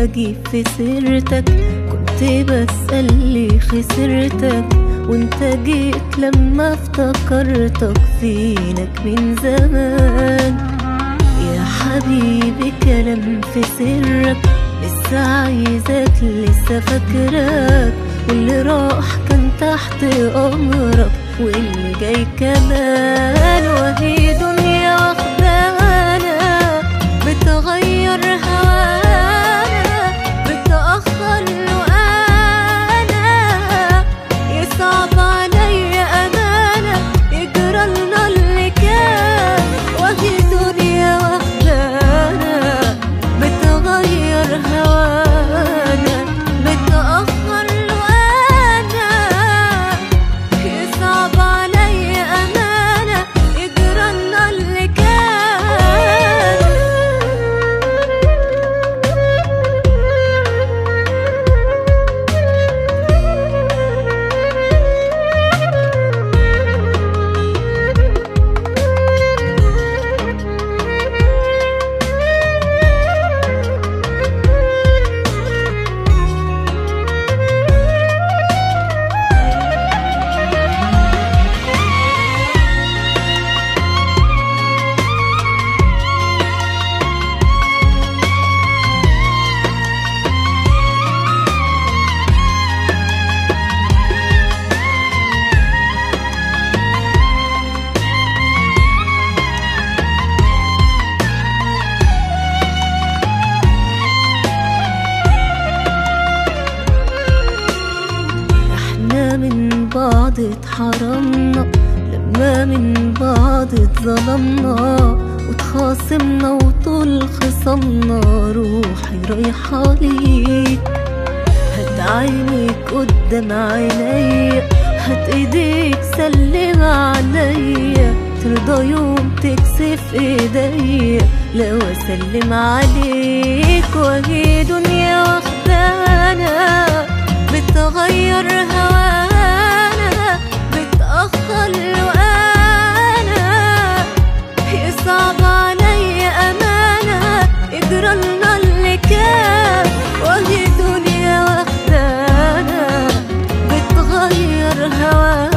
بجيب في سيرتك كنت بسألي خسرتك وانت جيت لما افتكرتك فينك من زمان يا حبيبي كلام في سرك لسه عايزك لسه فاكرك واللي راح كان تحت امرك واللي جاي كمان وهي دنيا واخدانا بتغير هوانا بتأخر له انا يصعب عليا امانه يجرى لنا اللي كان وهي دنيا واخدانا بتغير هوانا بتأخر له انا يصعب عليا امانه يجرى لنا اللي احنا من بعض اتحرمنا لما من بعض اتظلمنا وتخاصمنا وطول خصمنا روحي رايحة ليك هات عينيك قدام عينيا هات ايديك سلم عليا ترضى يوم تكسف ايديا لو اسلم عليك وهي دنيا واخدانا بتغير هوانا بتأخر له انا يصعب عليا امانه يجرى لنا اللي كان وهي دنيا واخدانا بتغير هوانا